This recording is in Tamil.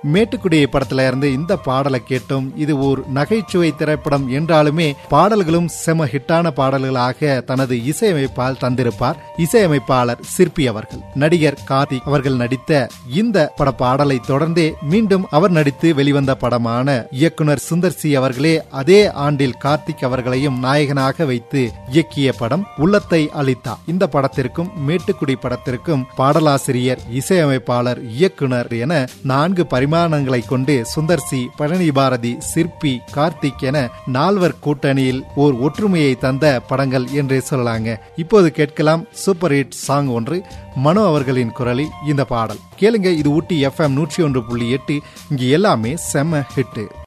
மேட்டுக்குடி படத்துல இருந்து இந்த பாடலை கேட்டோம் இது ஒரு நகைச்சுவை திரைப்படம் என்றாலுமே பாடல்களும் செம ஹிட்டான பாடல்களாக தனது இசையமைப்பால் தந்திருப்பார் இசையமைப்பாளர் சிற்பி அவர்கள் நடிகர் கார்த்திக் அவர்கள் நடித்த இந்த பட பாடலை தொடர்ந்தே மீண்டும் அவர் நடித்து வெளிவந்த படமான இயக்குனர் சுந்தர் சி அவர்களே அதே ஆண்டில் கார்த்திக் அவர்களையும் நாயகனாக வைத்து இயக்கிய படம் உள்ளத்தை அளித்தா இந்த படத்திற்கும் மேட்டுக்குடி படத்திற்கும் பாடலாசிரியர் இசையமைப்பாளர் இயக்குனர் என நான்கு பரிமாணங்களை கொண்டு சுந்தர் சி பழனி பாரதி சிற்பி கார்த்திக் என நால்வர் கூட்டணியில் ஓர் ஒற்றுமையை தந்த படங்கள் என்றே சொல்லலாங்க இப்போது கேட்கலாம் சூப்பர் ஹிட் சாங் ஒன்று மனோ அவர்களின் குரலில் இந்த பாடல் கேளுங்க இது ஊட்டி எஃப்எம் நூற்றி ஒன்று புள்ளி எட்டு இங்கு எல்லாமே செம்ம ஹிட்டு